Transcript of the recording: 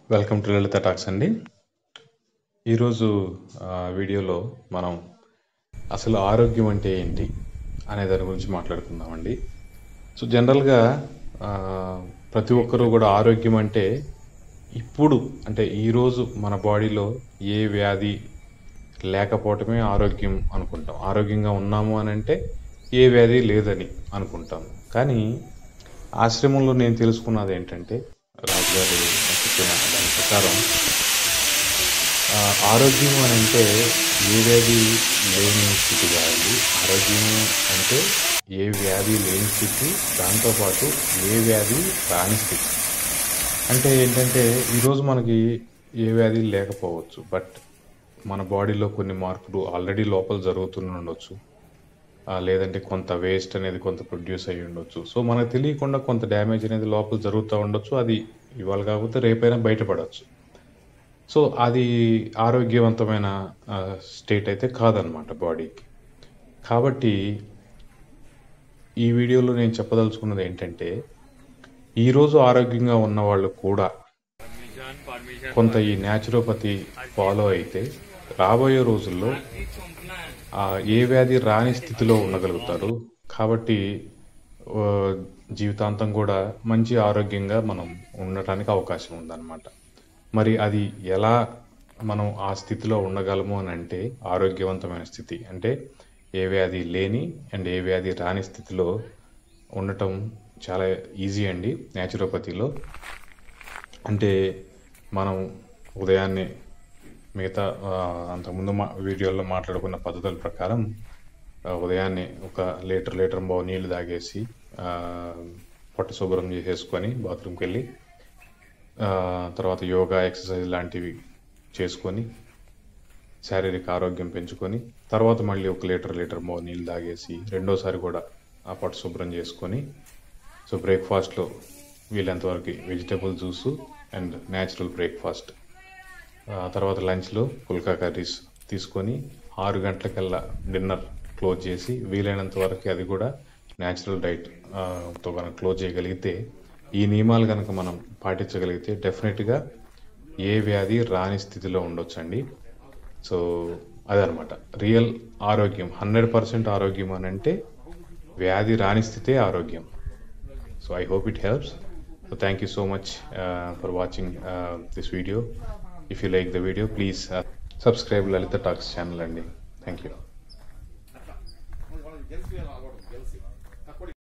Welcome to Lalitha talks అండి ఈరోజు ఆ, వీడియోలో మనం అసలు ఆరోగ్యం అంటే ఏంటి అనే దాని గురించి మాట్లాడుకుందామండి సో జనరల్గా ఆ, ప్రతి ఒక్కరూ కూడా ఆరోగ్యం అంటే ఇప్పుడు అంటే ఈరోజు మన బాడీలో ఏ వ్యాధి లేకపోవటమే ఆరోగ్యం అనుకుంటాం ఆరోగ్యంగా ఉన్నాము అని అంటే ఏ వ్యాధి లేదని అనుకుంటాం కానీ ఆశ్రమంలో నేను తెలుసుకున్నది ఏంటంటే రాజుగారు చెప్పిన దాని ప్రకారం ఆ, ఆరోగ్యం అని అంటే ఏ వ్యాధి లేని స్థితి కాదు ఆరోగ్యం అంటే ఏ వ్యాధి లేని స్థితి దాంతోపాటు ఏ వ్యాధి రాని స్థితి అంటే ఏంటంటే ఈరోజు మనకి ఏ వ్యాధి లేకపోవచ్చు బట్ మన బాడీలో కొన్ని మార్పులు ఆల్రెడీ లోపల జరుగుతూనే ఉండొచ్చు ఆ, లేదంటే కొంత వేస్ట్ అనేది కొంత ప్రొడ్యూస్ అయ్యి ఉండొచ్చు సో మనకు తెలియకుండా కొంత డ్యామేజ్ అనేది లోపల జరుగుతూ ఉండొచ్చు అది ఇవాళ కాకపోతే రేపైనా బయటపడవచ్చు సో అది ఆరోగ్యవంతమైన స్టేట్ అయితే కాదనమాట బాడీకి కాబట్టి ఈ వీడియోలో నేను చెప్పదలుచుకున్నది ఏంటంటే ఈరోజు ఆరోగ్యంగా ఉన్న వాళ్ళు కూడా కొంత ఈ న్యాచురోపతి ఫాలో అయితే రాబోయే రోజుల్లో ఆ ఏ వ్యాధి రాని స్థితిలో ఉండగలుగుతారు కాబట్టి ఆ, జీవితాంతం కూడా మంచి ఆరోగ్యంగా మనం ఉండటానికి అవకాశం ఉందన్నమాట మరి అది ఎలా మనం ఆ స్థితిలో ఉండగలము అని అంటే ఆరోగ్యవంతమైన స్థితి అంటే ఏ వ్యాధి లేని అండ్ ఏ వ్యాధి రాని స్థితిలో ఉండటం చాలా ఈజీ అండి న్యాచురోపతిలో అంటే మనం ఉదయాన్నే మిగతా ఆ, అంతకుముందు మా వీడియోలో మాట్లాడుకున్న పద్ధతుల ప్రకారం ఆ, ఉదయాన్నే ఒక లీటర్ లీటర్ బావు నీళ్లు తాగేసి ఆ, పొట్ట శుభ్రం చేసేసుకొని బాత్రూమ్కి వెళ్ళి ఆ, తర్వాత యోగా ఎక్సర్సైజ్ లాంటివి చేసుకొని శారీరక ఆరోగ్యం పెంచుకొని తర్వాత మళ్ళీ ఒక లీటర్ లీటర్ బావు నీళ్ళు తాగేసి రెండోసారి కూడా ఆ పొట్ట శుభ్రం చేసుకొని సో బ్రేక్ఫాస్ట్లో వీళ్ళంతవరకు vegetable juice and natural breakfast ఆ తర్వాత లంచ్లో పుల్కా కర్రీస్ తీసుకొని ఆరు గంటలకల్లా డిన్నర్ క్లోజ్ చేసి వీలైనంత వరకు అది కూడా న్యాచురల్ డైట్ ఆ, తో కనుక క్లోజ్ చేయగలిగితే ఈ నియమాలు కనుక మనం పాటించగలిగితే డెఫినెట్గా ఏ వ్యాధి రాని స్థితిలో ఉండొచ్చండి సో అదనమాట రియల్ ఆరోగ్యం హండ్రెడ్ పర్సెంట్ ఆరోగ్యం అని అంటే వ్యాధి రాని స్థితే ఆరోగ్యం so I hope it helps. So thank you so much uh, for watching uh, this video. If you like the video, please uh, subscribe Lalita Talks channel అండి థ్యాంక్ యూ